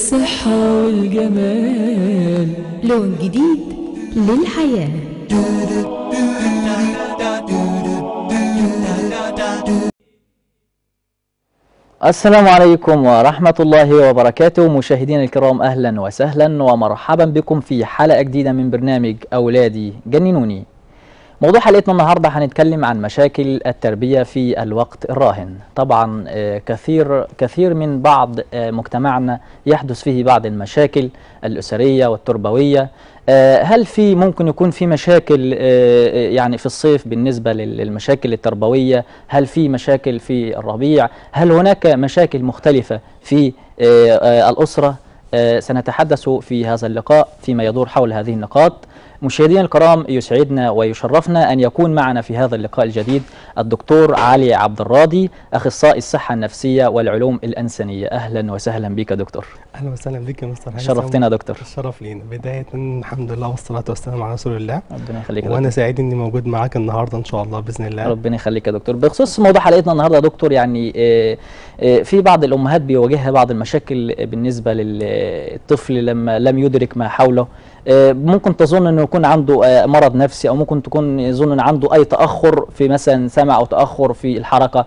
الصحة والجمال لون جديد للحياة السلام عليكم ورحمة الله وبركاته مشاهدينا الكرام أهلا وسهلا ومرحبا بكم في حلقة جديدة من برنامج أولادي جننوني موضوع حلقتنا النهاردة هنتكلم عن مشاكل التربية في الوقت الراهن طبعا آه، كثير كثير من بعض آه، مجتمعنا يحدث فيه بعض المشاكل الأسرية والتربوية آه، هل في ممكن يكون في مشاكل آه، يعني في الصيف بالنسبة لل- للمشاكل التربوية هل في مشاكل في الربيع هل هناك مشاكل مختلفة في آه، آه، الأسرة آه، سنتحدث في هذا اللقاء فيما يدور حول هذه النقاط مشاهدينا الكرام يسعدنا ويشرفنا أن يكون معنا في هذا اللقاء الجديد الدكتور علي عبد الراضي أخصائي الصحة النفسية والعلوم الإنسانية أهلا وسهلا بك دكتور اهلا وسهلا بك يا مستر هيثم. شرفتنا يا دكتور الشرف لينا بدايه الحمد لله والصلاه والسلام على رسول الله ربنا يخليك يا وانا دكتور. سعيد اني موجود معاك النهارده ان شاء الله باذن الله ربنا يخليك يا دكتور بخصوص موضوع حلقتنا النهارده يا دكتور يعني آه، آه، في بعض الامهات بيواجهها بعض المشاكل بالنسبه للطفل لما لم يدرك ما حوله آه، ممكن تظن انه يكون عنده آه، مرض نفسي او ممكن تكون يظن ان عنده اي تاخر في مثلا سمع او تاخر في الحركه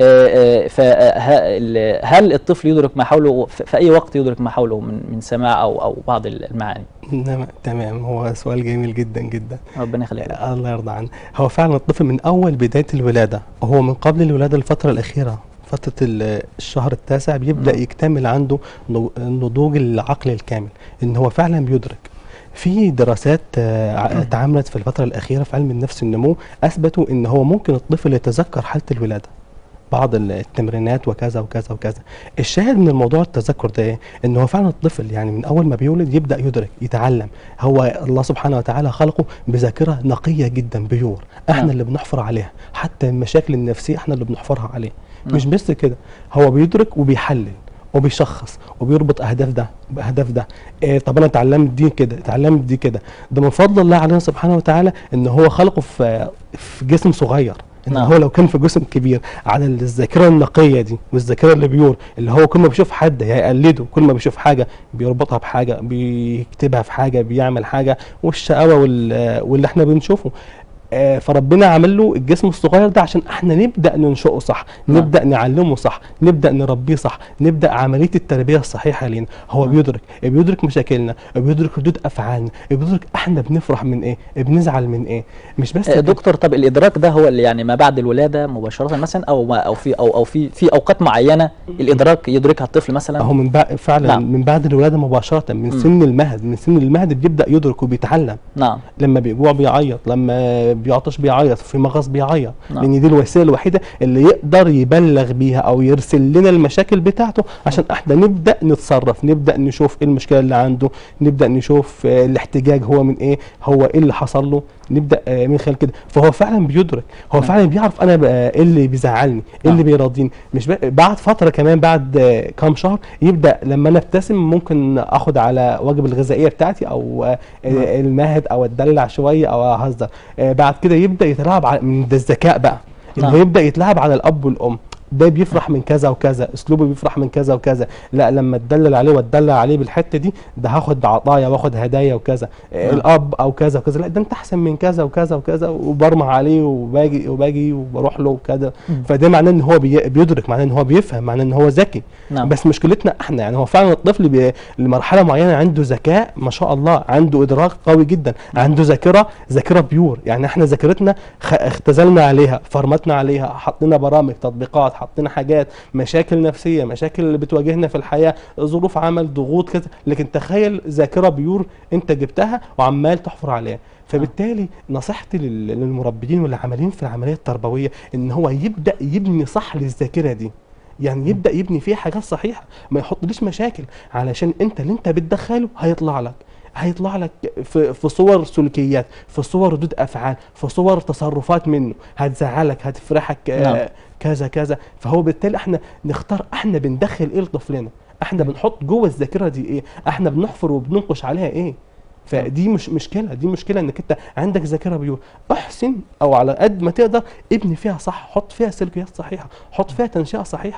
فهل الطفل يدرك ما حوله في في اي وقت يدرك ما حوله من من سماع او او بعض المعاني نعم، تمام هو سؤال جميل جدا جدا ربنا يخليك يا دكتور. الله يرضى عنه هو فعلا الطفل من اول بدايه الولاده وهو من قبل الولاده الفتره الاخيره فتره ال- الشهر التاسع بيبدا نعم. يكتمل عنده نض- النضوج العقلي الكامل ان هو فعلا بيدرك في دراسات آه، ع- اتعملت في الفتره الاخيره في علم النفس النمو اثبتوا ان هو ممكن الطفل يتذكر حاله الولاده بعض ال- التمرينات وكذا وكذا وكذا الشاهد من الموضوع التذكر ده ايه ان هو فعلا الطفل يعني من اول ما بيولد يبدا يدرك يتعلم هو الله سبحانه وتعالى خلقه بذاكره نقيه جدا بيور احنا نعم. اللي بنحفر عليها حتى المشاكل النفسيه احنا اللي بنحفرها عليه نعم. مش بس كده هو بيدرك وبيحلل وبيشخص وبيربط اهداف ده باهداف ده إيه طب انا اتعلمت دي كده اتعلمت دي كده ده من فضل الله علينا سبحانه وتعالى ان هو خلقه في في جسم صغير ان نعم. هو لو كان في جسم كبير على الذاكره النقيه دي والذاكره اللي بيور اللي هو كل ما بيشوف حد هيقلده كل ما بيشوف حاجه بيربطها بحاجه بيكتبها في حاجه بيعمل حاجه والشقاوه وال- واللي احنا بنشوفه آه، فربنا عمل له الجسم الصغير ده عشان احنا نبدا ننشئه صح نعم. نبدا نعلمه صح نبدا نربيه صح نبدا عمليه التربيه الصحيحه لينا هو نعم. بيدرك بيدرك مشاكلنا بيدرك ردود افعالنا بيدرك احنا بنفرح من ايه بنزعل من ايه مش بس آه، كده. دكتور طب الادراك ده هو اللي يعني ما بعد الولاده مباشره مثلا او ما او في او او في في اوقات معينه الادراك يدركها الطفل مثلا اهو من بعد فعلا نعم. نعم. من بعد الولاده مباشره من مم. سن المهد من سن المهد بيبدا يدرك وبيتعلم نعم لما بيجوع بيعيط لما بيعطش بيعيط في مغص بيعيط نعم. لان دي الوسيله الوحيده اللي يقدر يبلغ بيها او يرسل لنا المشاكل بتاعته عشان احنا نبدا نتصرف نبدا نشوف ايه المشكله اللي عنده نبدا نشوف آه، الاحتجاج هو من ايه هو ايه اللي حصل له نبدا آه، من خلال كده فهو فعلا بيدرك هو نعم. فعلا بيعرف انا بقى ايه اللي بيزعلني ايه نعم. اللي بيراضيني مش بقى بعد فتره كمان بعد آه، كام شهر يبدا لما انا ابتسم ممكن اخد على وجب الغذائيه بتاعتي او آه، نعم. المهد او اتدلع شويه او اهزر آه، بعد كده يبدا يتلاعب على من ده الذكاء بقى نعم. انه يبدا يتلاعب على الاب والام ده بيفرح من كذا وكذا اسلوبه بيفرح من كذا وكذا لا لما اتدلل عليه واتدلع عليه بالحته دي ده هاخد عطايا واخد هدايا وكذا آه، نعم. الاب او كذا وكذا لا ده انت احسن من كذا وكذا وكذا وبرمع عليه وباجي وباجي وبروح له وكذا مم. فده معناه ان هو بي- بيدرك معناه ان هو بيفهم معناه ان هو ذكي نعم بس مشكلتنا احنا يعني هو فعلا الطفل بي... لمرحله معينه عنده ذكاء ما شاء الله عنده ادراك قوي جدا عنده ذاكره ذاكره بيور يعني احنا ذاكرتنا خ... اختزلنا عليها فرمتنا عليها حطينا برامج تطبيقات حطينا حاجات مشاكل نفسيه مشاكل اللي بتواجهنا في الحياه ظروف عمل ضغوط كذا لكن تخيل ذاكره بيور انت جبتها وعمال تحفر عليها فبالتالي نصيحتي لل- للمربيين واللي عاملين في العمليه التربويه ان هو يبدا يبني صح للذاكره دي يعني يبدا يبني فيها حاجات صحيحه ما يحطليش مشاكل علشان انت اللي انت بتدخله هيطلع لك هيطلع لك في, في صور سلوكيات في صور ردود افعال في صور تصرفات منه هتزعلك هتفرحك نعم. آه كذا كذا فهو بالتالي احنا نختار احنا بندخل ايه لطفلنا احنا بنحط جوه الذاكره دي ايه احنا بنحفر وبننقش عليها ايه فدي مش مشكله دي مشكله انك انت عندك ذاكره بيور احسن او على قد ما تقدر ابني فيها صح حط فيها سلوكيات صحيحه حط فيها تنشئه صحيحه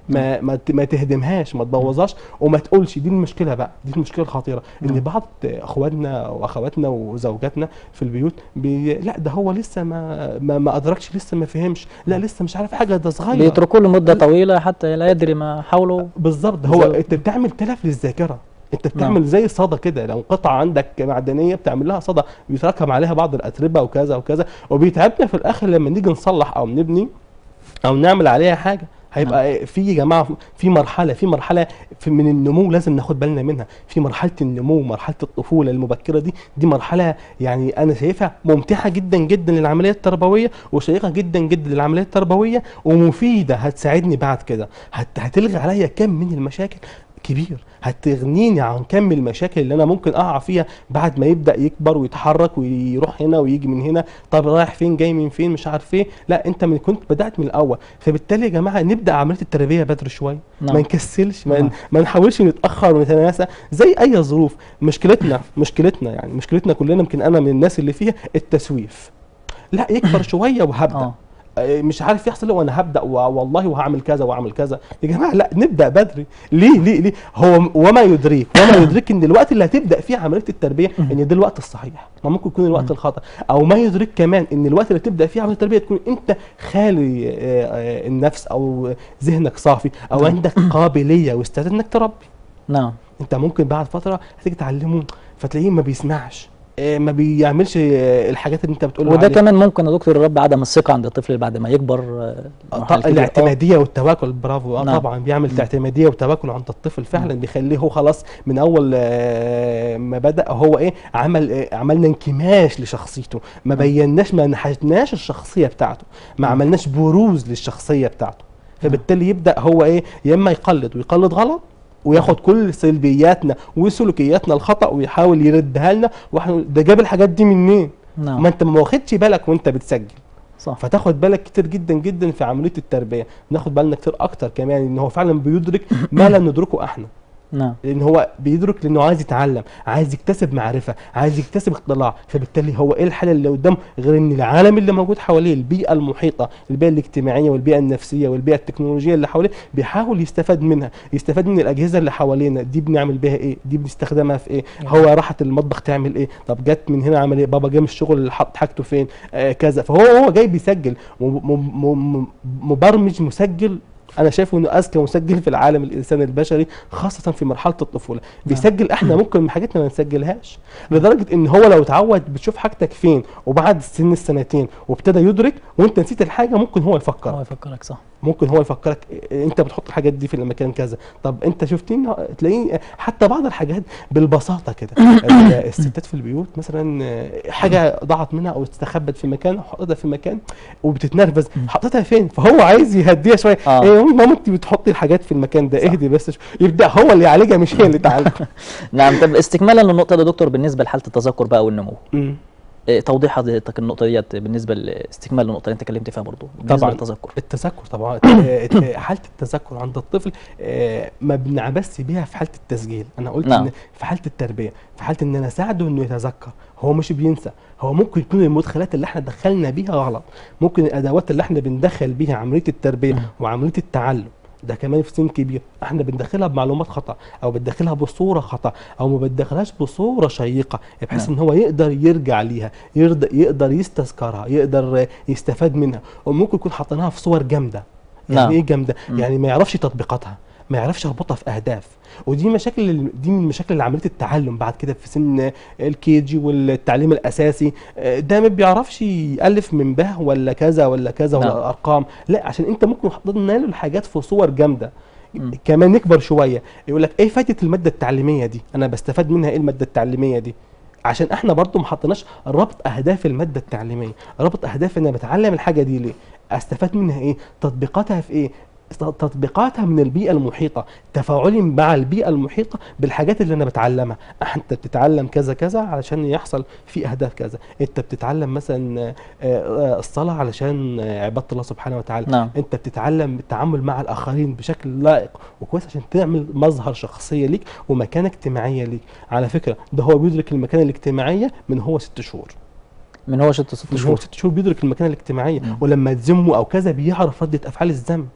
ما ما, ت- ما تهدمهاش ما تبوظهاش وما تقولش دي المشكله بقى دي المشكله الخطيره ان نعم. بعض اخواتنا واخواتنا وزوجاتنا في البيوت بي لا ده هو لسه ما ما, ما ادركش لسه ما فهمش لا لسه مش عارف حاجه ده صغير بيتركوه لمده طويله حتى لا يدري ما حوله بالظبط هو بالظبط. انت بتعمل تلف للذاكره انت بتعمل زي صدى كده لو قطعه عندك معدنيه بتعمل لها صدى بيتراكم عليها بعض الاتربه وكذا وكذا وبيتعبنا في الاخر لما نيجي نصلح او نبني او نعمل عليها حاجه هيبقى في يا جماعه في مرحله في مرحله في من النمو لازم ناخد بالنا منها في مرحله النمو مرحله الطفوله المبكره دي دي مرحله يعني انا شايفها ممتعه جدا جدا للعمليه التربويه وشيقه جدا جدا للعمليه التربويه ومفيده هتساعدني بعد كده هت هتلغي عليا كم من المشاكل كبير هتغنيني عن كم المشاكل اللي انا ممكن اقع فيها بعد ما يبدا يكبر ويتحرك ويروح هنا ويجي من هنا طب رايح فين جاي من فين مش عارف ايه لا انت من كنت بدات من الاول فبالتالي يا جماعه نبدا عمليه التربيه بدري شويه نعم. ما نكسلش ما, نعم. ما نحاولش نتاخر ونتناسى زي اي ظروف مشكلتنا مشكلتنا يعني مشكلتنا كلنا يمكن انا من الناس اللي فيها التسويف لا يكبر شويه وهبدا اه آه، مش عارف يحصل إيه وانا هبدا و- والله وهعمل كذا واعمل كذا يا جماعه لا نبدا بدري ليه ليه ليه هو وما يدريك وما يدرك ان الوقت اللي هتبدا فيه عمليه التربيه ان ده الوقت الصحيح ما ممكن يكون الوقت الخطا او ما يدرك كمان ان الوقت اللي تبدا فيه عمليه التربيه تكون انت خالي آه، آه، النفس او ذهنك صافي او نعم. عندك قابليه واستعداد انك تربي نعم انت ممكن بعد فتره هتيجي تعلمه فتلاقيه ما بيسمعش آه، ما بيعملش آه، الحاجات اللي انت بتقول وده كمان ممكن يا دكتور يربي عدم الثقه عند الطفل بعد ما يكبر آه، مرحلة كبيرة. آه. الاعتماديه والتواكل برافو اه نعم. طبعا بيعمل اعتماديه وتواكل عند الطفل فعلا بيخليه هو خلاص من اول آه، ما بدا هو ايه عمل آه، عملنا انكماش لشخصيته ما بيناش ما نحتناش الشخصيه بتاعته ما نعم. عملناش بروز للشخصيه بتاعته فبالتالي يبدا هو ايه يا اما يقلد ويقلد غلط وياخد كل سلبياتنا وسلوكياتنا الخطا ويحاول يردها لنا واحنا ده جاب الحاجات دي منين؟ نعم ما انت ما واخدش بالك وانت بتسجل صح فتاخد بالك كتير جدا جدا في عمليه التربيه ناخد بالنا كتير اكتر كمان ان هو فعلا بيدرك ما لا ندركه احنا نعم لان هو بيدرك لانه عايز يتعلم عايز يكتسب معرفه عايز يكتسب اطلاع فبالتالي هو ايه الحل اللي قدامه غير ان العالم اللي موجود حواليه البيئه المحيطه البيئه الاجتماعيه والبيئه النفسيه والبيئه التكنولوجيه اللي حواليه بيحاول يستفاد منها يستفاد من الاجهزه اللي حوالينا دي بنعمل بيها ايه دي بنستخدمها في ايه هو راحت المطبخ تعمل ايه طب جت من هنا عمل ايه بابا جه من الشغل حط حاجته فين آه كذا فهو هو جاي بيسجل م- م- م- مبرمج مسجل انا شايفه انه اذكى مسجل في العالم الانسان البشري خاصه في مرحله الطفوله بيسجل احنا ممكن من حاجتنا ما نسجلهاش لدرجه ان هو لو اتعود بتشوف حاجتك فين وبعد سن السنتين وابتدى يدرك وانت نسيت الحاجه ممكن هو يفكر هو يفكرك صح ممكن هو يفكرك إيه، انت بتحط الحاجات دي في المكان كذا طب انت شفتني تلاقيه حتى بعض الحاجات بالبساطه كده ال- الستات في البيوت مثلا آه، حاجه ضاعت منها او استخبت في مكان حطيتها في مكان وبتتنرفز حطيتها فين فهو عايز يهديها شويه آه. ايه ماما انت بتحطي الحاجات في المكان ده اهدي بس شو- يبدا هو اللي يعالجها مش هي اللي تعالجها نعم طب استكمالا للنقطه دي يا دكتور بالنسبه لحاله التذكر بقى والنمو مم. إيه توضيح حضرتك النقطه ديت بالنسبه لاستكمال النقطه اللي انت اتكلمت فيها برضو بالنسبه طبعاً. للتذكر التذكر طبعا آه، حاله التذكر عند الطفل آه، ما بنعبس بيها في حاله التسجيل انا قلت نعم. ان في حاله التربيه في حاله ان انا اساعده انه يتذكر هو مش بينسى هو ممكن يكون المدخلات اللي احنا دخلنا بيها غلط ممكن الادوات اللي احنا بندخل بيها عمليه التربيه وعمليه التعلم ده كمان في سن كبير احنا بندخلها بمعلومات خطا او بندخلها بصوره خطا او ما بندخلهاش بصوره شيقه بحيث نعم. ان هو يقدر يرجع ليها يقدر يقدر يستذكرها يقدر يستفاد منها وممكن يكون حاطينها في صور جامده يعني نعم. ايه جامده مم. يعني ما يعرفش تطبيقاتها ما يعرفش يربطها في اهداف ودي مشاكل دي من مشاكل اللي عمليه التعلم بعد كده في سن الكي جي والتعليم الاساسي آه، ده ما بيعرفش يالف من به ولا كذا ولا كذا نعم. ولا ارقام لا عشان انت ممكن حاطين له الحاجات في صور جامده مم. كمان نكبر شويه يقول لك ايه فائده الماده التعليميه دي انا بستفاد منها ايه الماده التعليميه دي عشان احنا برضو ما حطيناش ربط اهداف الماده التعليميه ربط اهداف ان انا بتعلم الحاجه دي ليه استفاد منها ايه تطبيقاتها في ايه ت- تطبيقاتها من البيئه المحيطه تفاعلي مع البيئه المحيطه بالحاجات اللي انا بتعلمها انت بتتعلم كذا كذا علشان يحصل في اهداف كذا انت بتتعلم مثلا آه، آه، الصلاه علشان آه، عباده الله سبحانه وتعالى نعم انت بتتعلم التعامل مع الاخرين بشكل لائق وكويس عشان تعمل مظهر شخصيه ليك ومكانه اجتماعيه ليك على فكره ده هو بيدرك المكانه الاجتماعيه من هو ست شهور من هو ست ست من هو شهور ست شهور بيدرك المكانه الاجتماعيه مم. ولما تذمه او كذا بيعرف رده افعال الذم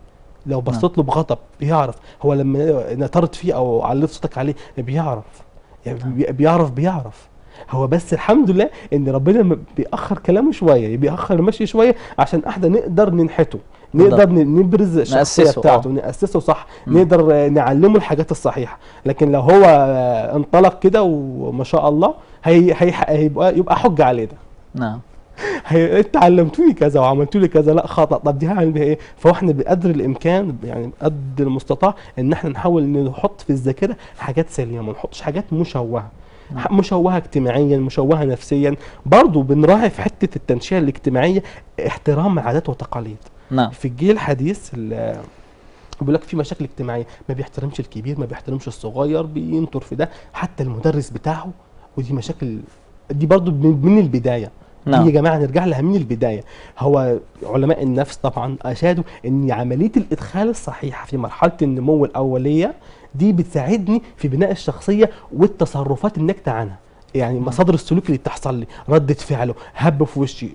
لو بصيت له بغضب بيعرف هو لما نطرت فيه او عليت صوتك عليه بيعرف يعني بي- بيعرف بيعرف هو بس الحمد لله ان ربنا م- بيأخر كلامه شويه بيأخر المشي شويه عشان احنا نقدر ننحته نقدر بالضبط. ن- نبرز الشخصيه نأسسه، بتاعته آه. نأسسه صح مم. نقدر آه، نعلمه الحاجات الصحيحه لكن لو هو آه، انطلق كده وما شاء الله هي هي هيبقى يبقى حجه علينا نعم هي انت علمتوني كذا وعملتوا لي كذا لا خطا طب دي هعمل بيها ايه فاحنا بقدر الامكان يعني بقدر المستطاع ان احنا نحاول نحط في الذاكره حاجات سليمه ما نحطش حاجات مشوهه ح- مشوهه اجتماعيا مشوهه نفسيا برضو بنراعي في حته التنشئه الاجتماعيه احترام العادات والتقاليد نعم في الجيل الحديث ال- بيقول لك في مشاكل اجتماعيه ما بيحترمش الكبير ما بيحترمش الصغير بينطر في ده حتى المدرس بتاعه ودي مشاكل دي برضو من من البدايه دي يا نعم جماعه نرجع لها من البدايه هو علماء النفس طبعا اشادوا ان عمليه الادخال الصحيحه في مرحله النمو الاوليه دي بتساعدني في بناء الشخصيه والتصرفات الناتجه عنها يعني مصادر السلوك اللي بتحصل لي ردة فعله هب في وشي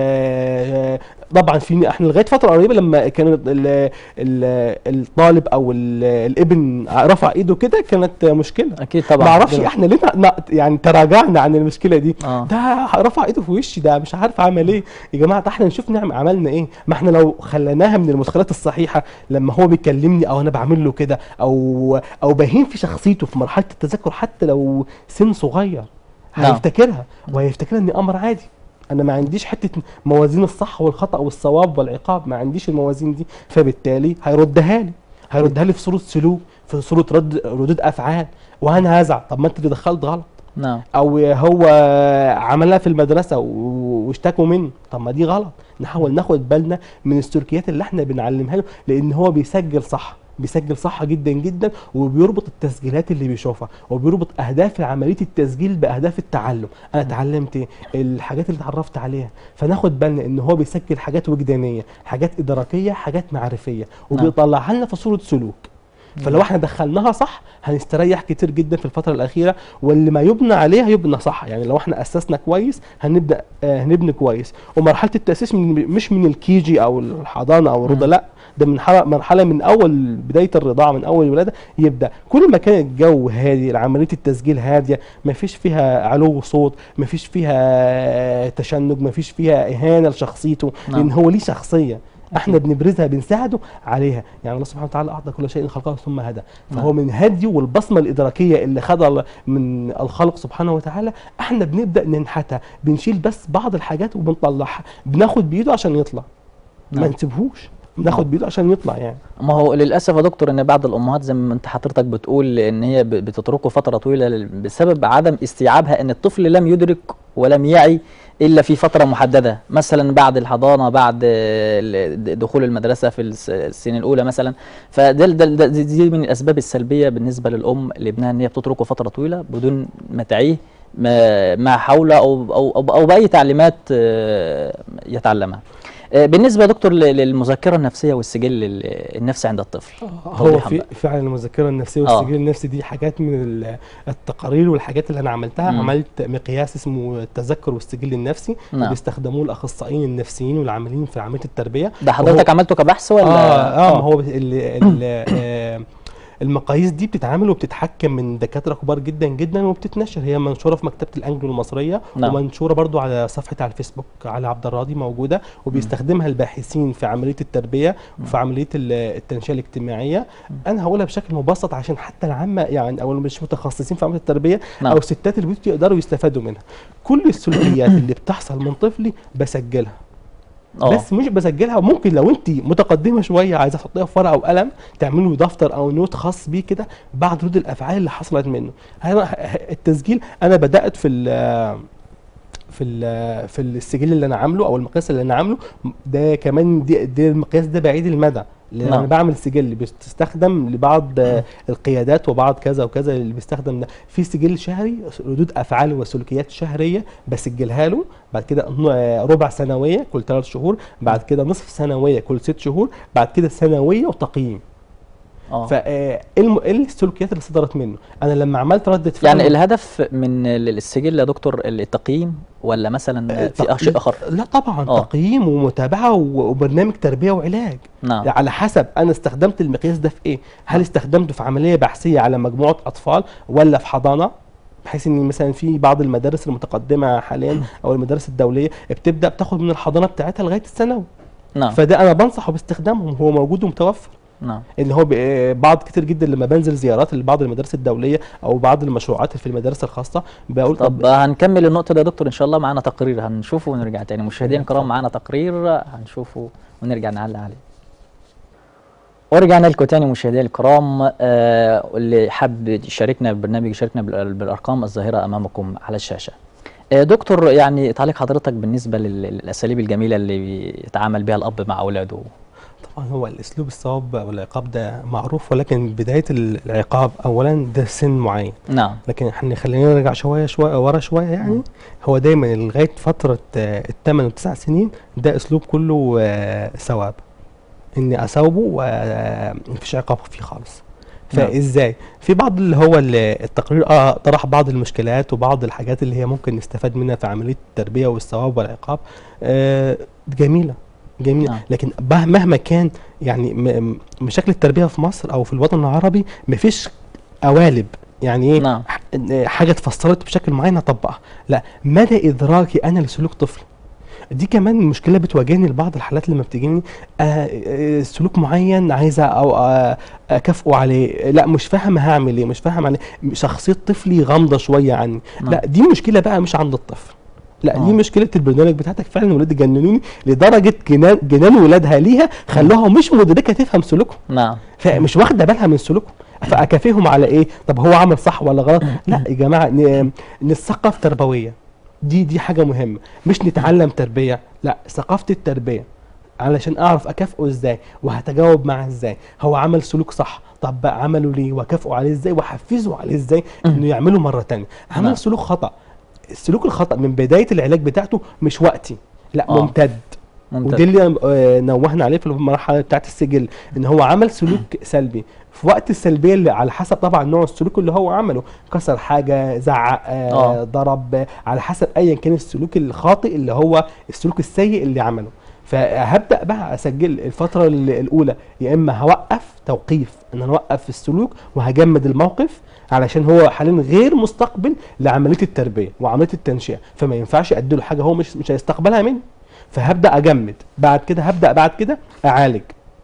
آه طبعا في احنا لغايه فتره قريبه لما كان ال- ال- الطالب او ال- الابن رفع ايده كده كانت مشكله اكيد طبعا ما اعرفش دل- احنا ليه ن- يعني تراجعنا عن المشكله دي اه ده رفع ايده في وشي ده مش عارف عمل ايه يا جماعه ده احنا نشوف نعم عملنا ايه ما احنا لو خليناها من المدخلات الصحيحه لما هو بيكلمني او انا بعمل له كده او او باهين في شخصيته في مرحله التذكر حتى لو سن صغير نعم. هيفتكرها وهيفتكرها ان امر عادي انا ما عنديش حته موازين الصح والخطا والصواب والعقاب ما عنديش الموازين دي فبالتالي هيردها لي هيردها لي في صوره سلوك في صوره رد ردود افعال وانا هزعل طب ما انت اللي دخلت غلط نعم او هو عملها في المدرسه و- واشتكوا منه طب ما دي غلط نحاول ناخد بالنا من السلوكيات اللي احنا بنعلمها له لان هو بيسجل صح بيسجل صح جدا جدا وبيربط التسجيلات اللي بيشوفها وبيربط اهداف عمليه التسجيل باهداف التعلم انا اتعلمت ايه الحاجات اللي اتعرفت عليها فناخد بالنا ان هو بيسجل حاجات وجدانيه حاجات ادراكيه حاجات معرفيه وبيطلعها لنا في صوره سلوك فلو احنا دخلناها صح هنستريح كتير جدا في الفتره الاخيره واللي ما يبنى عليه هيبنى صح يعني لو احنا اسسنا كويس هنبدا آه هنبني كويس ومرحله التاسيس من مش من الكيجي او الحضانه او الرضا مم. لا ده من حر- مرحله من اول بدايه الرضاعه من اول الولاده يبدا كل ما كان الجو هادي عمليه التسجيل هاديه ما فيش فيها علو صوت ما فيش فيها تشنج ما فيش فيها اهانه لشخصيته نعم. لان هو ليه شخصيه احنا بنبرزها بنساعده عليها يعني الله سبحانه وتعالى اعطى كل شيء خلقه ثم هدى فهو من هديه والبصمه الادراكيه اللي خدها الله من الخالق سبحانه وتعالى احنا بنبدا ننحتها بنشيل بس بعض الحاجات وبنطلعها بناخد بايده عشان يطلع ما نعم. نسيبهوش ناخد بايده عشان يطلع يعني ما هو للاسف يا دكتور ان بعض الامهات زي ما انت حضرتك بتقول ان هي ب- بتتركه فتره طويله لل- بسبب عدم استيعابها ان الطفل لم يدرك ولم يعي الا في فتره محدده مثلا بعد الحضانه بعد ال- د- دخول المدرسه في الس- السنين الاولى مثلا فده ده ده دي دي من الاسباب السلبيه بالنسبه للام لابنها ان هي بتتركه فتره طويله بدون ما تعيه ما ما حول او او او, أو باي تعليمات آه، يتعلمها آه، بالنسبه يا دكتور ل- للمذكره النفسيه والسجل ال- النفسي عند الطفل هو توضيحاً في بقى. فعلا المذكره النفسيه آه. والسجل النفسي دي حاجات من ال- التقارير والحاجات اللي انا عملتها مم. عملت مقياس اسمه التذكر والسجل النفسي نعم. بيستخدموه الاخصائيين النفسيين والعاملين في عمليه التربيه ده حضرتك عملته كبحث ولا اه اه ما هو ال ال آه المقاييس دي بتتعمل وبتتحكم من دكاتره كبار جدا جدا وبتتنشر هي منشوره في مكتبه الانجلو المصريه نعم. ومنشوره برضو على صفحه على الفيسبوك على عبد الراضي موجوده وبيستخدمها الباحثين في عمليه التربيه وفي عمليه ال- التنشئه الاجتماعيه انا هقولها بشكل مبسط عشان حتى العامه يعني او اللي مش متخصصين في عمليه التربيه نعم. او ستات البيوت يقدروا يستفادوا منها كل السلوكيات اللي بتحصل من طفلي بسجلها اه بس مش بسجلها ممكن لو انت متقدمه شويه عايزه تحطيها في ورقه وقلم تعملوا دفتر او نوت خاص بيه كده بعد ردود الافعال اللي حصلت منه أنا التسجيل انا بدات في ال في ال في السجل اللي انا عامله او المقياس اللي انا عامله ده كمان دي, دي المقياس ده بعيد المدى لان نعم. انا بعمل سجل بيستخدم لبعض آه، القيادات وبعض كذا وكذا اللي بيستخدم ده في سجل شهري ردود افعال وسلوكيات شهريه بسجلها له بعد كده ن- آه، ربع سنويه كل ثلاث شهور بعد كده نصف سنويه كل ست شهور بعد كده سنويه وتقييم اه فايه ايه السلوكيات اللي صدرت منه انا لما عملت رده فعل يعني الهدف من ال- السجل يا دكتور التقييم ولا مثلا في تق- شيء اخر لا طبعا آه. تقييم ومتابعه و- وبرنامج تربيه وعلاج نعم على حسب انا استخدمت المقياس ده في ايه هل استخدمته في عمليه بحثيه على مجموعه اطفال ولا في حضانه بحيث ان مثلا في بعض المدارس المتقدمه حاليا او المدارس الدوليه بتبدا بتاخد من الحضانه بتاعتها لغايه الثانوي نعم فده انا بنصحه باستخدامهم هو موجود ومتوفر نعم ان هو ب- بعض كتير جدا لما بنزل زيارات لبعض المدارس الدوليه او بعض المشروعات في المدارس الخاصه بقول طب هنكمل النقطة دي يا دكتور إن شاء الله معانا تقرير هنشوفه ونرجع تاني مشاهدينا الكرام معانا تقرير هنشوفه ونرجع نعلق عليه ورجعنا لكم تاني مشاهدينا الكرام آه اللي حب يشاركنا ببرنامج يشاركنا بال- بالأرقام الظاهرة أمامكم على الشاشة آه دكتور يعني تعليق حضرتك بالنسبة لل- للأساليب الجميلة اللي بيتعامل بها الأب مع أولاده طبعا هو الاسلوب الصواب والعقاب ده معروف ولكن بدايه العقاب اولا ده سن معين نعم لكن احنا خلينا نرجع شويه شويه ورا شويه يعني هو دايما لغايه فتره آه، الثمان والتسع سنين ده اسلوب كله آه، ثواب اني اثوبه ومفيش عقاب فيه خالص نعم. فازاي في بعض اللي هو ال- التقرير اه طرح بعض المشكلات وبعض الحاجات اللي هي ممكن نستفاد منها في عمليه التربيه والثواب والعقاب آه جميله جميله نعم. لكن به- مهما كان يعني م- م- مشاكل التربيه في مصر او في الوطن العربي مفيش قوالب يعني ايه نعم ح- إن حاجه اتفسرت بشكل معين اطبقها لا مدى ادراكي انا لسلوك طفلي دي كمان مشكله بتواجهني لبعض الحالات لما بتجيني آه آه، سلوك معين عايزه او آه اكافئه عليه لا مش فاهم هعمل ايه مش فاهم عليه شخصيه طفلي غامضه شويه عني نعم. لا دي مشكله بقى مش عند الطفل لا آه. دي مشكله البرنامج بتاعتك فعلا ولاد جننوني لدرجه جنان جنان ولادها ليها خلوها مش مدركه تفهم سلوكهم نعم فمش واخده بالها من سلوكهم فاكافئهم على ايه طب هو عمل صح ولا غلط لا يا جماعه ن- نثقف تربويا دي دي حاجه مهمه مش نتعلم تربيه لا ثقافه التربيه علشان اعرف اكافئه ازاي وهتجاوب معاه ازاي هو عمل سلوك صح طب بقى عمله ليه واكافئه عليه ازاي واحفزه عليه ازاي انه يعمله مره تانية نعم. عمل سلوك خطا السلوك الخطا من بدايه العلاج بتاعته مش وقتي لا آه. ممتد ممتاز ودي اللي آه، نوهنا عليه في المرحله بتاعت السجل ان هو عمل سلوك سلبي في وقت السلبيه اللي على حسب طبعا نوع السلوك اللي هو عمله كسر حاجه زعق آه آه. ضرب آه، على حسب ايا كان السلوك الخاطئ اللي هو السلوك السيء اللي عمله فهبدا بقى اسجل الفتره ال- الاولى يا اما هوقف توقيف ان انا اوقف السلوك وهجمد الموقف علشان هو حاليا غير مستقبل لعمليه التربيه وعمليه التنشئه فما ينفعش اديله حاجه هو مش مش هيستقبلها مني فهبدا اجمد بعد كده هبدا بعد كده اعالج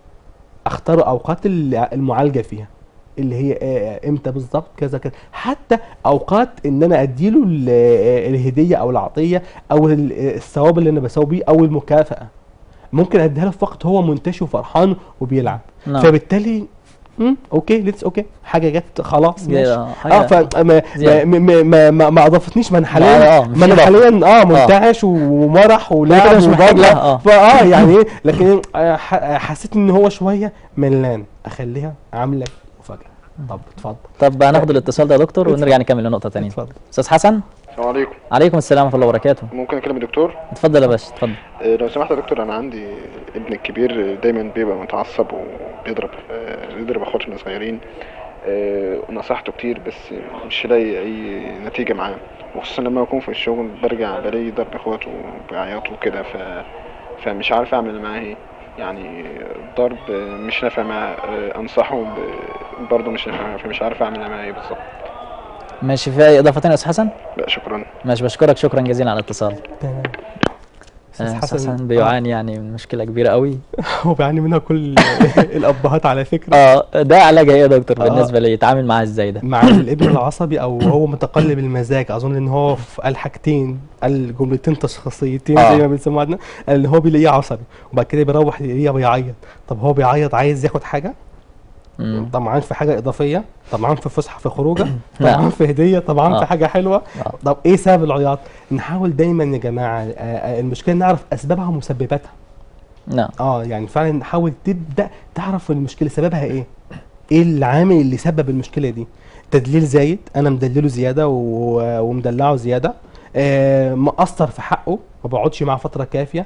اختار اوقات ال- المعالجه فيها اللي هي آه، امتى بالظبط كذا كذا حتى اوقات ان انا اديله ال- آه، الهديه او العطيه او ال- آه، الثواب اللي انا بسويه بيه او المكافاه ممكن اديها له في وقت هو منتشي وفرحان وبيلعب نعم فبالتالي مم، اوكي ليتس اوكي حاجه جت خلاص ماشي آه، حاجة- اه فما ما زيادة. ما ما, ما, ما اضافتنيش ما انا حاليا آه، مش ما انا إضافة. حاليا اه منتعش ومرح كده ولعب مش محتاج وبره لها، آه. فاه يعني ايه لكن آه، ح- حسيت ان هو شويه ملان اخليها عامله مفاجاه طب اتفضل طب هناخد الاتصال ده يا دكتور ونرجع نكمل النقطة تانية اتفضل أستاذ حسن السلام عليكم عليكم السلام ورحمة الله وبركاته ممكن اكلم الدكتور اتفضل يا باشا اتفضل آه، لو سمحت يا دكتور انا عندي ابني الكبير دايما بيبقى متعصب وبيضرب آه، بيضرب اخواته الصغيرين آه، ونصحته كتير بس مش لاقي اي نتيجه معاه وخصوصا لما بكون في الشغل برجع بلاقي ضرب اخواته وبيعيطوا وكده ف فمش عارف اعمل معاه ايه يعني الضرب آه، مش نافع معاه آه، انصحه ب- برضه مش نافع معاه فمش عارف اعمل معاه ايه بالظبط ماشي في أي إضافة تانية يا أستاذ حسن؟ لا شكرا ماشي بشكرك شكرا جزيلا على الاتصال تمام آه، استاذ أستاذ حسن حسن بيعاني يعني من مشكلة كبيرة قوي هو بيعاني منها كل الابهات على فكره اه ده علاجها ايه يا دكتور آه. بالنسبة لي يتعامل معاه ازاي ده؟ مع الابن العصبي او هو متقلب المزاج اظن ان هو في قال حاجتين قال جملتين تشخيصيتين آه. زي ما بنسموها عندنا قال ان هو بيلاقيه عصبي وبعد كده بيروح يلاقيه بيعيط طب هو بيعيط عايز ياخد حاجه مم. طمعان في حاجه اضافيه طمعان في فسحه في خروجه نعم. طمعان في هديه طمعان آه. في حاجه حلوه آه. طب ايه سبب العياط نحاول دايما يا جماعه آه، آه، المشكله نعرف اسبابها ومسبباتها نعم اه يعني فعلا نحاول تبدا تعرف المشكله سببها ايه ايه العامل اللي سبب المشكله دي تدليل زايد انا مدلله زياده و- ومدلعه زياده آه مقصر في حقه ما بقعدش معاه فتره كافيه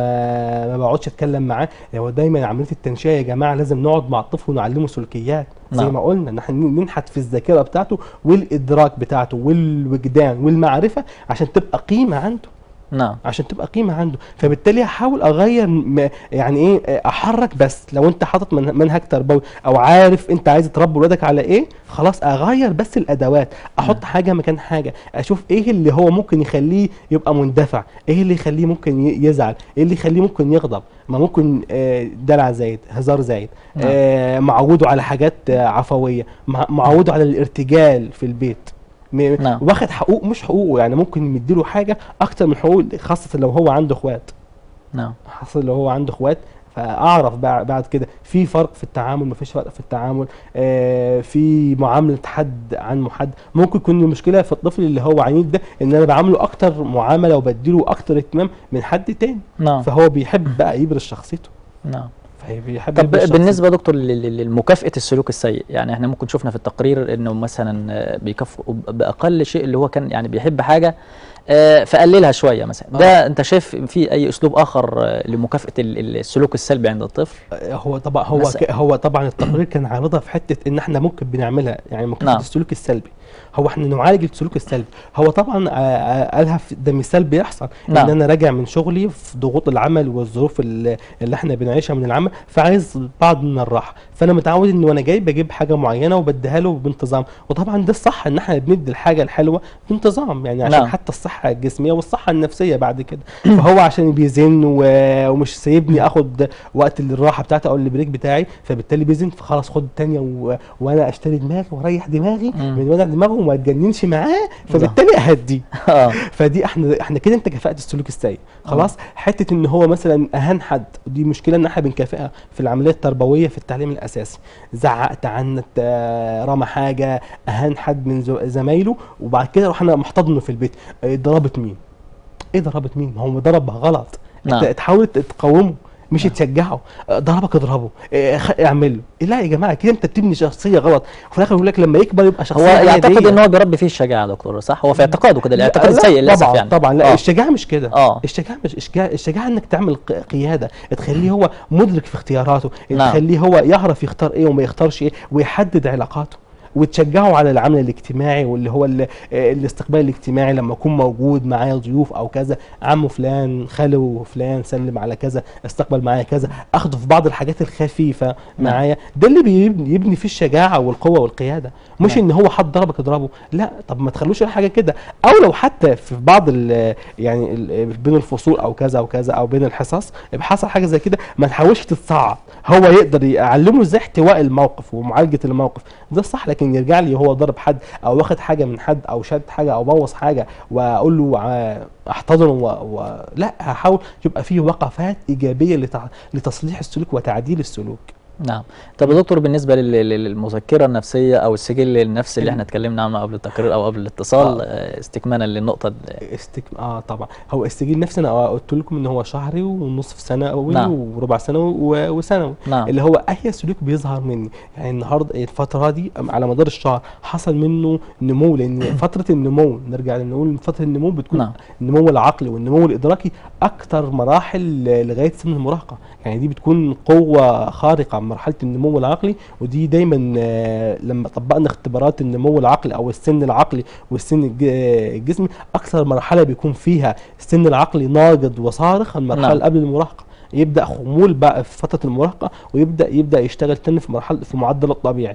ما ما بقعدش اتكلم معاه هو دايما عمليه التنشئه يا جماعه لازم نقعد مع الطفل ونعلمه سلوكيات زي نعم. ما قلنا ان احنا ننحت في الذاكره بتاعته والادراك بتاعته والوجدان والمعرفه عشان تبقى قيمه عنده نعم عشان تبقى قيمه عنده فبالتالي هحاول اغير م- يعني ايه احرك بس لو انت حاطط من- منهج تربوي او عارف انت عايز تربي ولادك على ايه خلاص اغير بس الادوات احط حاجه مكان حاجه اشوف ايه اللي هو ممكن يخليه يبقى مندفع ايه اللي يخليه ممكن ي- يزعل ايه اللي يخليه ممكن يغضب ما ممكن آه، دلع زايد هزار زايد نعم. آه، معوده على حاجات آه، عفويه مع- معوده على الارتجال في البيت م- نعم. واخد حقوق مش حقوقه يعني ممكن مديله حاجه اكتر من حقوق خاصه لو هو عنده اخوات نعم خاصه لو هو عنده اخوات فاعرف بع- بعد كده في فرق في التعامل مفيش فرق في التعامل آه في معامله حد عن حد ممكن يكون المشكله في الطفل اللي هو عنيد ده ان انا بعامله اكتر معامله وبديله اكتر اهتمام من حد تاني نعم فهو بيحب بقى يبرز شخصيته نعم فبيحب طب يبرز شخصيته. بالنسبه يا دكتور لل- لل- لمكافاه السلوك السيء يعني احنا ممكن شفنا في التقرير انه مثلا آه، بيكافئوا ب- باقل شيء اللي هو كان يعني بيحب حاجه آه، فقللها شويه مثلا ده انت شايف في اي اسلوب اخر آه، لمكافاه ال- ال- السلوك السلبي عند الطفل هو طبعا هو بس- ك... هو طبعا التقرير كان عارضها في حته ان احنا ممكن بنعملها يعني ممكن نعم. السلوك السلبي هو احنا نعالج السلوك السلبي هو طبعا آه، آه، قالها في ده مثال بيحصل نعم. ان انا راجع من شغلي في ضغوط العمل والظروف اللي, اللي احنا بنعيشها من العمل فعايز بعض من الراحه فانا متعود ان وانا جاي بجيب حاجه معينه وبديها له بانتظام وطبعا ده الصح ان احنا بندي الحاجه الحلوه بانتظام يعني عشان نعم. حتى الصحه الجسميه والصحه النفسيه بعد كده فهو عشان بيزن و- ومش سايبني اخد وقت الراحه بتاعتي او البريك بتاعي فبالتالي بيزن فخلاص خد التانيه و... وانا اشتري دماغي واريح دماغي مم. من وجع دماغه وما اتجننش معاه فبالتالي اهديه اه فدي احنا احنا كده انت كفاءه السلوك السيء خلاص حته ان هو مثلا اهان حد ودي مشكله ان احنا بنكافئها في العمليه التربويه في التعليم الاساسي زعق تعنت آه، رمى حاجه اهان حد من زو- زمايله وبعد كده رحنا محتضنه في البيت آه، ضربت مين ايه ضربت مين ما هو ضرب غلط نعم. انت تحاول تقاومه مش تشجعه آه، ضربك اضربه آه، خ- اعمل له لا يا جماعه كده انت بتبني شخصيه غلط وفي الاخر يقول لك لما يكبر يبقى هو شخصيه يعتقد عادية. ان هو بيربي فيه الشجاعه يا دكتور صح هو في اعتقاده كده الاعتقاد لا، السيء للاسف طبعا يعني طبعا لا آه. الشجاعه مش كده اه الشجاعه مش الشجاعه الشجاعه انك تعمل ق- قياده تخليه هو مدرك في اختياراته نعم. تخليه هو يعرف يختار ايه وما يختارش ايه ويحدد علاقاته وتشجعه على العمل الاجتماعي واللي هو ال- آه، الاستقبال الاجتماعي لما اكون موجود معايا ضيوف او كذا عمه فلان خاله فلان سلم على كذا استقبل معايا كذا اخده في بعض الحاجات الخفيفه نعم. معايا ده اللي بيبني, يبني فيه الشجاعه والقوه والقياده مش نعم. ان هو حد ضربك اضربه لا طب ما تخلوش حاجه كده او لو حتى في بعض ال يعني ال بين الفصول او كذا او كذا او بين الحصص حصل حاجه زي كده ما تحاولش تتصعد هو يقدر يعلمه ازاي احتواء الموقف ومعالجه الموقف ده الصح لكن يرجع لي هو ضرب حد او واخد حاجه من حد او شد حاجه او بوظ حاجه واقول له ع- احتضنه و... و... لا هحاول يبقى فيه وقفات ايجابيه لتع... لتصليح السلوك وتعديل السلوك نعم طب يا دكتور بالنسبه لل- لل- للمذكره النفسيه او السجل النفسي اللي احنا اتكلمنا عنه قبل التقرير او قبل الاتصال آه. آه، استكمالا للنقطه ال- استك... اه طبعا هو السجل نفسي انا قلت لكم ان هو شهري ونصف سنوي نعم. وربع سنوي و... وسنوي نعم اللي هو اي سلوك بيظهر مني يعني النهارده الفتره دي على مدار الشهر حصل منه نمو لان فتره النمو نرجع نقول فتره النمو بتكون نعم. النمو العقلي والنمو الادراكي اكتر مراحل لغايه سن المراهقه يعني دي بتكون قوه خارقه مرحله النمو العقلي ودي دايما آه، لما طبقنا اختبارات النمو العقلي او السن العقلي والسن الج- الجسمي اكثر مرحله بيكون فيها السن العقلي ناضج وصارخ المرحله نعم. اللي قبل المراهقه يبدا خمول بقى في فتره المراهقه ويبدا يبدا يشتغل تاني في مرحله في معدل الطبيعي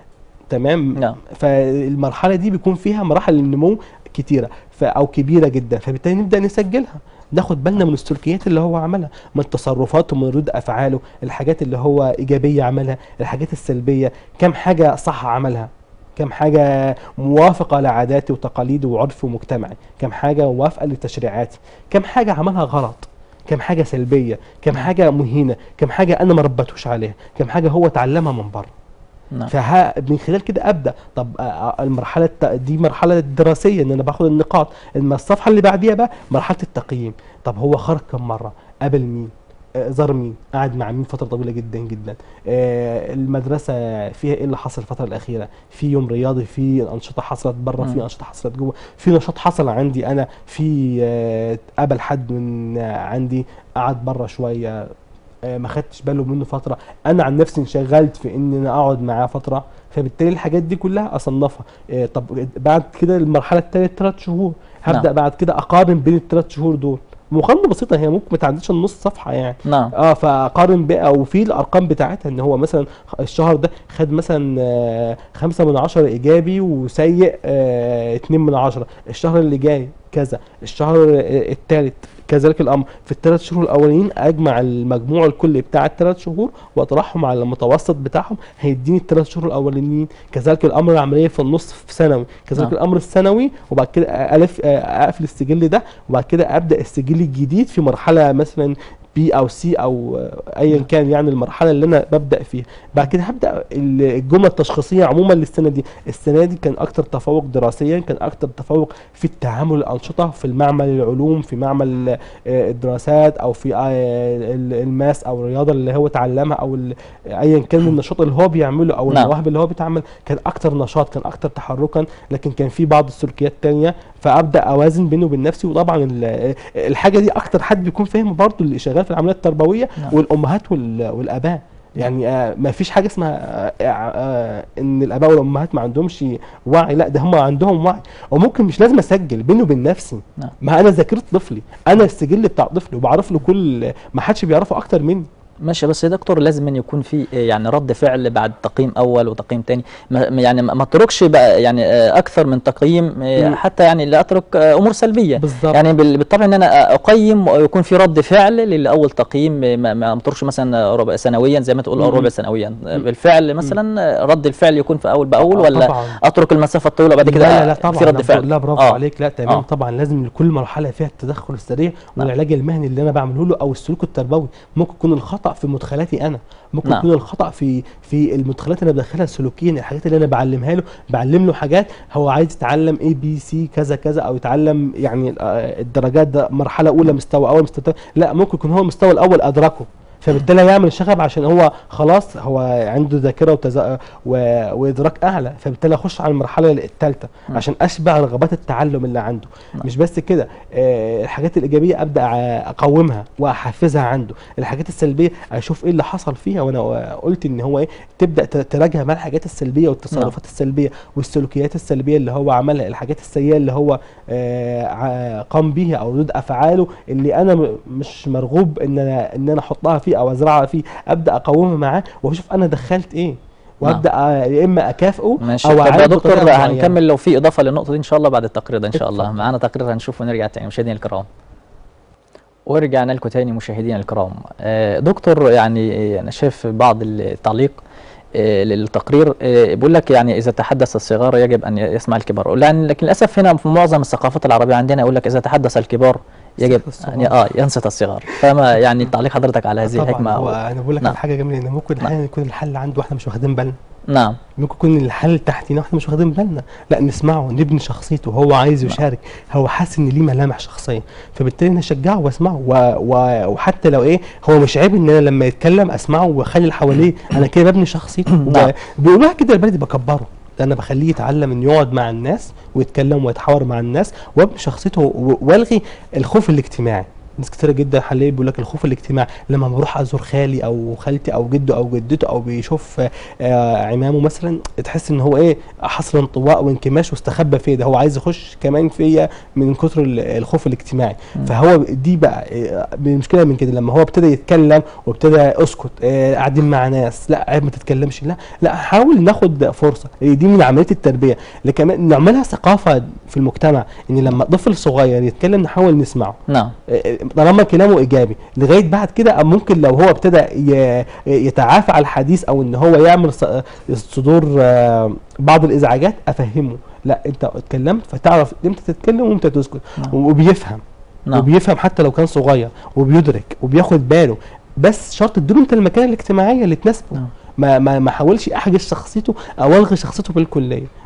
تمام نعم. فالمرحله دي بيكون فيها مراحل النمو كتيره ف او كبيره جدا فبالتالي نبدا نسجلها ناخد بالنا من السلوكيات اللي هو عملها من تصرفاته من ردود افعاله الحاجات اللي هو ايجابيه عملها الحاجات السلبيه كم حاجه صح عملها كم حاجة موافقة لعاداتي وتقاليدي وعرفي ومجتمعي كم حاجة موافقة لتشريعاتي كم حاجة عملها غلط كم حاجة سلبية كم حاجة مهينة كم حاجة أنا ما ربيتهوش عليها كم حاجة هو اتعلمها من بره نعم فها من خلال كده ابدا طب آه، آه، المرحله الت- دي مرحله دراسيه ان انا باخد النقاط اما الصفحه اللي بعديها بقى مرحله التقييم طب هو خرج كم مره قابل مين آه، زار مين قعد مع مين فتره طويله جدا جدا آه، المدرسه فيها ايه اللي حصل الفتره الاخيره في يوم رياضي في انشطه حصلت بره مم. في انشطه حصلت جوه في نشاط حصل عندي انا في آه، قابل حد من آه، عندي قعد بره شويه آه، ما خدتش باله منه فتره انا عن نفسي انشغلت في ان انا اقعد معاه فتره فبالتالي الحاجات دي كلها اصنفها آه، طب بعد كده المرحله الثانيه ثلاث شهور هبدا نعم. بعد كده اقارن بين الثلاث شهور دول مقارنه بسيطه هي ممكن ما تعديش النص صفحه يعني نعم اه فاقارن بقى وفي الارقام بتاعتها ان هو مثلا الشهر ده خد مثلا آه، خمسة من عشرة ايجابي وسيء آه، اتنين من عشرة الشهر اللي جاي كذا الشهر آه، التالت كذلك الامر في الثلاث شهور الاولانيين اجمع المجموع الكلي بتاع الثلاث شهور واطرحهم على المتوسط بتاعهم هيديني الثلاث شهور الاولانيين كذلك الامر العمليه في النص في ثانوي كذلك نعم. الامر الثانوي وبعد كده الف آه، اقفل السجل ده وبعد كده ابدا السجل الجديد في مرحله مثلا بي او سي او آه، ايا كان يعني المرحله اللي انا ببدا فيها بعد كده هبدا ال- الجمله التشخيصيه عموما للسنه دي السنه دي كان اكتر تفوق دراسيا كان اكتر تفوق في التعامل الانشطه في المعمل العلوم في معمل آه، الدراسات او في آه، ال- الماس او الرياضه اللي هو اتعلمها او ال- ايا كان النشاط اللي هو بيعمله او نعم. المواهب اللي هو بيتعمل كان اكتر نشاط كان اكتر تحركا لكن كان في بعض السلوكيات تانية فابدا اوازن بينه وبين نفسي وطبعا ال- الحاجه دي اكتر حد بيكون فاهم برضه اللي شغال في العمليات التربويه نعم. والامهات وال- والاباء يعني آه ما فيش حاجه اسمها آه آه ان الاباء والامهات ما عندهمش وعي لا ده هم عندهم وعي وممكن مش لازم اسجل بيني وبين نفسي نعم. ما انا ذاكرت طفلي انا السجل بتاع طفلي وبعرف له كل ما حدش بيعرفه اكتر مني ماشي بس يا دكتور لازم أن يكون في آه، يعني رد فعل بعد تقييم اول وتقييم تاني ما ما- يعني ما ما اتركش بقى يعني آه، اكثر من تقييم آه، مم. حتى يعني لا اترك آه، امور سلبيه بالظبط يعني بال- بالطبع ان انا اقيم ويكون في رد فعل للاول تقييم ما ما امطرش مثلا ربع سنويا زي ما تقول او مم. ربع سنويا بالفعل مثلا رد الفعل يكون في اول باول آه، ولا طبعا اترك المسافه الطويله وبعد كده لا لا, لا طبعا في رد لا، فعل لا برافو آه. عليك لا تمام آه. طبعا لازم لكل مرحله فيها التدخل السريع نعم. والعلاج المهني اللي انا بعمله له او السلوك التربوي ممكن يكون الخطا في مدخلاتي انا ممكن نعم. يكون الخطا في في المدخلات اللي انا بدخلها سلوكيا الحاجات اللي انا بعلمها له بعلم له حاجات هو عايز يتعلم اي بي سي كذا كذا او يتعلم يعني آه، الدرجات ده مرحله اولى مستوى اول مستوى تاني. لا ممكن يكون هو المستوى الاول ادركه فبالتالي هيعمل شغب عشان هو خلاص هو عنده ذاكره وتز... و... وادراك اعلى فبالتالي اخش على المرحله الثالثه مم. عشان اشبع رغبات التعلم اللي عنده نعم. مش بس كده آه الحاجات الايجابيه ابدا ع- اقومها واحفزها عنده الحاجات السلبيه اشوف ايه اللي حصل فيها وانا قلت ان هو ايه تبدا ت- تراجع مع الحاجات السلبيه والتصرفات السلبيه والسلوكيات السلبيه اللي هو عملها الحاجات السيئه اللي هو آه ع- قام بيها او ردود افعاله اللي انا م- مش مرغوب ان انا ان انا احطها فيه او ازرعها فيه ابدا اقومها معاه واشوف انا دخلت ايه وابدا آه، يا اما اكافئه ماشي او طب يا أعالجه دكتور بطريقة معينة. هنكمل لو في اضافه للنقطه دي ان شاء الله بعد التقرير ده ان شاء الله اتفضل. معانا تقرير هنشوفه ونرجع تاني مشاهدينا الكرام ورجعنا لكم تاني مشاهدينا الكرام آه، دكتور يعني انا شايف بعض التعليق آه، للتقرير آه، بيقول لك يعني اذا تحدث الصغار يجب ان يسمع الكبار لان لكن للاسف هنا في معظم الثقافات العربيه عندنا يقول لك اذا تحدث الكبار يجب الصغار. يعني اه ينصت الصغار فما يعني تعليق حضرتك على هذه طبعا الحكمه هو أو انا بقول لك نعم. على حاجه جميله ان ممكن احيانا يكون الحل عنده واحنا مش واخدين بالنا نعم ممكن يكون الحل تحتينا واحنا مش واخدين بالنا لا نسمعه نبني شخصيته هو عايز يشارك هو حاسس ان ليه ملامح شخصيه فبالتالي نشجعه واسمعه و... و... وحتى لو ايه هو مش عيب ان انا لما يتكلم اسمعه واخلي اللي حواليه انا كده ببني شخصيته نعم. بيقولوها كده البلدي بكبره ده انا بخليه يتعلم انه يقعد مع الناس ويتكلم ويتحاور مع الناس وابني شخصيته و- والغي الخوف الاجتماعي ناس كتيرة جدا حاليا بيقول لك الخوف الاجتماعي لما بروح ازور خالي او خالتي او جده او جدته او بيشوف آه، عمامه مثلا تحس ان هو ايه حصل انطواء وانكماش واستخبى فيا ده هو عايز يخش كمان فيا من كتر ال- الخوف الاجتماعي فهو دي بقى آه، المشكله من كده لما هو ابتدى يتكلم وابتدى اسكت آه، قاعدين مع ناس لا عيب ما تتكلمش لا لا حاول ناخد فرصه دي من عمليه التربيه لكن نعملها ثقافه في المجتمع ان لما طفل صغير يتكلم نحاول نسمعه نعم آه، طالما كلامه ايجابي لغايه بعد كده ممكن لو هو ابتدى ي- يتعافى على الحديث او ان هو يعمل ص- صدور آه، بعض الازعاجات افهمه لا انت اتكلمت فتعرف امتى تتكلم وامتى تسكت نعم. وبيفهم نعم وبيفهم حتى لو كان صغير وبيدرك وبياخد باله بس شرط تديله انت المكانه الاجتماعيه اللي تناسبه نعم. ما ما ما حاولش احجز شخصيته او الغي شخصيته بالكليه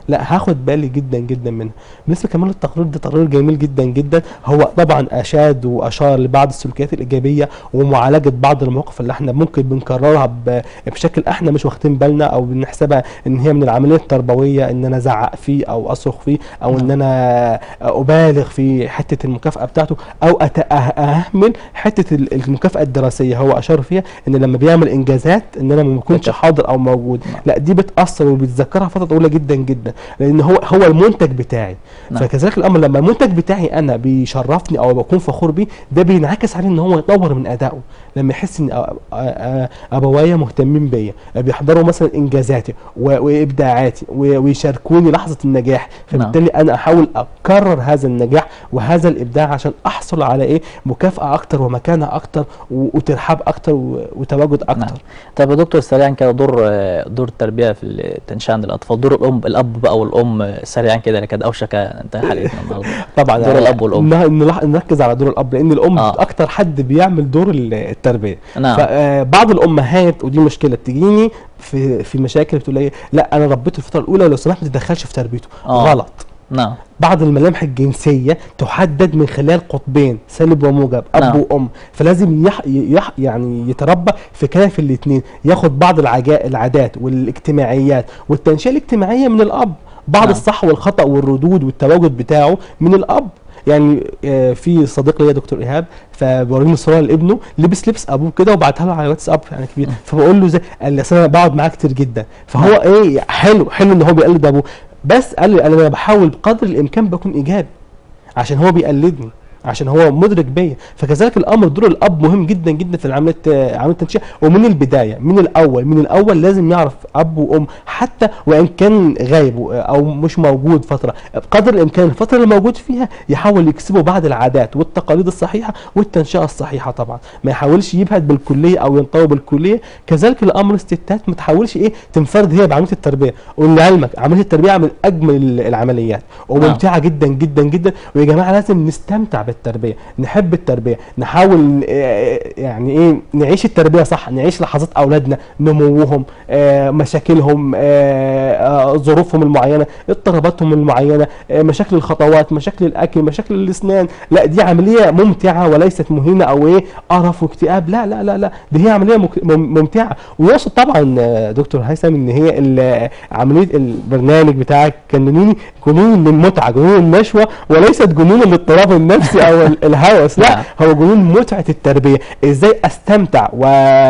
لا هاخد بالي جدا جدا منها بالنسبه كمان للتقرير ده تقرير جميل جدا جدا هو طبعا اشاد واشار لبعض السلوكيات الايجابيه ومعالجه بعض المواقف اللي احنا ممكن بنكررها ب- بشكل احنا مش واخدين بالنا او بنحسبها ان هي من العمليه التربويه ان انا ازعق فيه او اصرخ فيه او ان انا ابالغ في حته المكافاه بتاعته او أت- أه- اهمل حته ال- المكافاه الدراسيه هو اشار فيها ان لما بيعمل انجازات ان انا ما بكونش بتفرق. حاضر او موجود لا دي بتاثر وبتذكرها فتره طويله جدا جدا لان هو هو المنتج بتاعي نعم. فكذلك الامر لما المنتج بتاعي انا بيشرفني او بكون فخور بيه ده بينعكس عليه ان هو يطور من ادائه لما يحس ان أ- أ- أ- ابوايا مهتمين بيا بيحضروا مثلا انجازاتي و- وابداعاتي و- ويشاركوني لحظه النجاح فبالتالي انا احاول اكرر هذا النجاح وهذا الابداع عشان احصل على ايه مكافاه اكتر ومكانه اكتر و- وترحاب اكتر و- وتواجد اكتر نعم. طب يا دكتور سريعا كده دور آه، دور التربيه في التنشئه عند الاطفال دور الام الاب بقى والام آه، سريعا كده لكن اوشك انتهى حلقتنا النهارده طبعا دور الأب والأم. ن- نلاح- نركز على دور الاب لان الام آه. آه. اكتر حد بيعمل دور ال- التربيه نعم. فبعض الامهات ودي مشكله تجيني في في مشاكل بتقول لي لا انا ربيته الفتره الاولى ولو سمحت ما تتدخلش في تربيته آه. غلط نعم بعض الملامح الجنسيه تحدد من خلال قطبين سالب وموجب اب نعم. وام فلازم يح يح يعني يتربى في كنف الاثنين ياخد بعض العجا العادات والاجتماعيات والتنشئه الاجتماعيه من الاب بعض نعم. الصح والخطا والردود والتواجد بتاعه من الاب يعني آه، في صديق ليا دكتور ايهاب فبوريني صوره لابنه لبس لبس ابوه كده وبعتها له على واتساب يعني كبير فبقول له زي قال لي أصل انا بقعد معاه كتير جدا فهو نعم. ايه حلو حلو ان هو بيقلد ابوه بس قال لي انا بحاول بقدر الامكان بكون ايجابي عشان هو بيقلدني عشان هو مدرك بيا فكذلك الامر دور الاب مهم جدا جدا في عمليه آه، عمليه التنشئه ومن البدايه من الاول من الاول لازم يعرف اب وام حتى وان كان غايب آه، او مش موجود فتره بقدر الامكان الفتره اللي موجود فيها يحاول يكسبه بعض العادات والتقاليد الصحيحه والتنشئه الصحيحه طبعا ما يحاولش يبهد بالكليه او ينطوي بالكليه كذلك الامر الستات ما تحاولش ايه تنفرد هي بعمليه التربيه ولعلمك عمليه التربيه من اجمل العمليات وممتعه جدا جدا جدا ويا جماعه لازم نستمتع بالتربيه نحب التربيه نحاول آه، يعني ايه نعيش التربيه صح نعيش لحظات اولادنا نموهم آه، مشاكلهم آه، آه، ظروفهم المعينه اضطراباتهم المعينه آه، مشاكل الخطوات مشاكل الاكل مشاكل الاسنان لا دي عمليه ممتعه وليست مهينه او ايه قرف واكتئاب لا لا لا لا دي هي عمليه مك- مم- ممتعه ويقصد طبعا آه، دكتور هيثم ان هي ال- عمليه البرنامج بتاعك كنوني جنون للمتعه جنون النشوه وليست جنون الاضطراب النفسي او ال- الهوس لا نعم. هو جنون متعه التربيه ازاي استمتع و...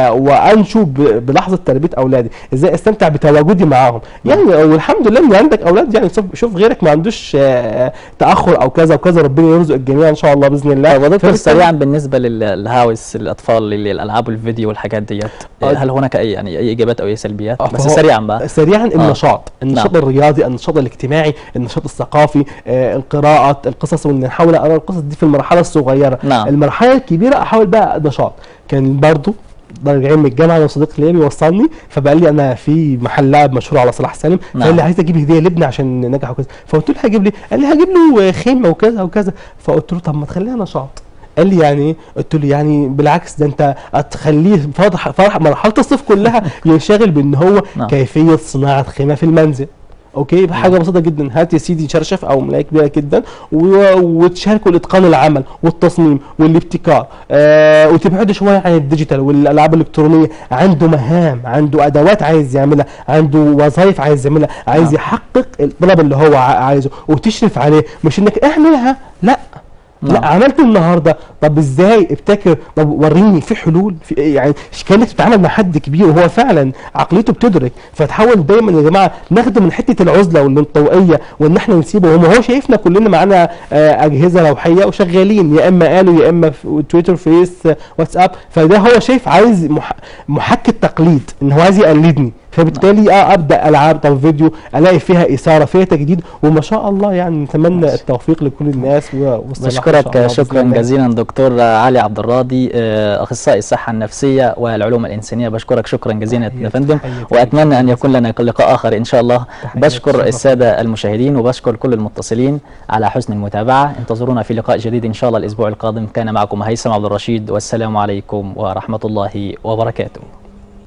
وانشو ب... بلحظه تربيه اولادي ازاي استمتع بتواجدي معاهم يعني والحمد لله ان عندك اولاد يعني شوف, شوف غيرك ما عندوش آه، تاخر او كذا وكذا ربنا يرزق الجميع ان شاء الله باذن الله طيب يا دكتور فبالتالي- سريعا بالنسبه لل- للهاوس الاطفال اللي الالعاب والفيديو والحاجات ديت آه. هل هناك اي يعني اي ايجابيات او اي سلبيات آه، بس فهو- سريعا بقى سريعا النشاط النشاط نعم. الرياضي النشاط الاجتماعي النشاط الثقافي آه، القراءة القصص وان نحاول اقرا القصص دي في المرحله الصغيره نعم. المرحله الكبيره احاول بقى نشاط كان برضو راجعين من الجامعه وصديق ليا بيوصلني فبقال لي انا في محل لعب مشهور على صلاح سالم نعم. فقال لي عايز اجيب هديه لابني عشان نجح وكذا فقلت له هجيب لي قال لي هجيب له خيمه وكذا وكذا فقلت له طب ما تخليها نشاط قال لي يعني ايه؟ قلت له يعني بالعكس ده انت هتخليه فرح فرح مرحله الصيف كلها ينشغل بان هو نعم. كيفيه صناعه خيمه في المنزل اوكي بحاجه بسيطه جدا هات يا سيدي شرشف او ملايه كبيره جدا و- وتشاركوا الاتقان العمل والتصميم والابتكار آه وتبعدوا شويه عن الديجيتال والالعاب الالكترونيه عنده مهام عنده ادوات عايز يعملها عنده وظائف عايز يعملها عايز نعم. يحقق الطلب اللي هو ع- عايزه وتشرف عليه مش انك اعملها لا نعم. لا عملت النهارده طب ازاي ابتكر طب وريني في حلول في إيه؟ يعني كانك بتتعامل مع حد كبير وهو فعلا عقليته بتدرك فتحاول دايما يا جماعه ناخده من حته العزله والانطوائيه وان احنا نسيبه وما هو شايفنا كلنا معانا آه، اجهزه روحيه وشغالين يا اما قالوا يا اما في تويتر فيس آه، واتساب فده هو شايف عايز مح- محك التقليد ان هو عايز يقلدني فبالتالي اه ابدا العاب طب فيديو الاقي فيها اثاره فيها تجديد وما شاء الله يعني نتمنى ماشي. التوفيق لكل الناس و- والصلاح إن شاء بشكرك الله شكرا بإذن الله. جزيلا دكتور علي عبد الراضي آه، اخصائي الصحه النفسيه والعلوم الانسانيه بشكرك شكرا جزيلا يا تحياتي- فندم تحياتي. واتمنى ان يكون لنا لقاء اخر ان شاء الله تحياتي. بشكر شرف. الساده المشاهدين وبشكر كل المتصلين على حسن المتابعه انتظرونا في لقاء جديد ان شاء الله الاسبوع القادم كان معكم هيثم عبد الرشيد والسلام عليكم ورحمه الله وبركاته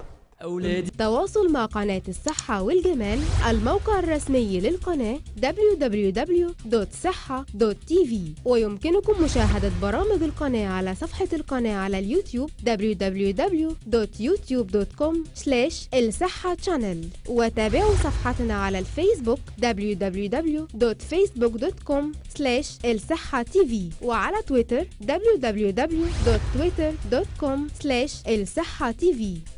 أولادي تواصل مع قناة الصحة والجمال الموقع الرسمي للقناة www.صحة.tv ويمكنكم مشاهدة برامج القناة على صفحة القناة على اليوتيوب www.youtube.com الصحة channel وتابعوا صفحتنا على الفيسبوك www.facebook.com الصحة tv وعلى تويتر www.twitter.com الصحة tv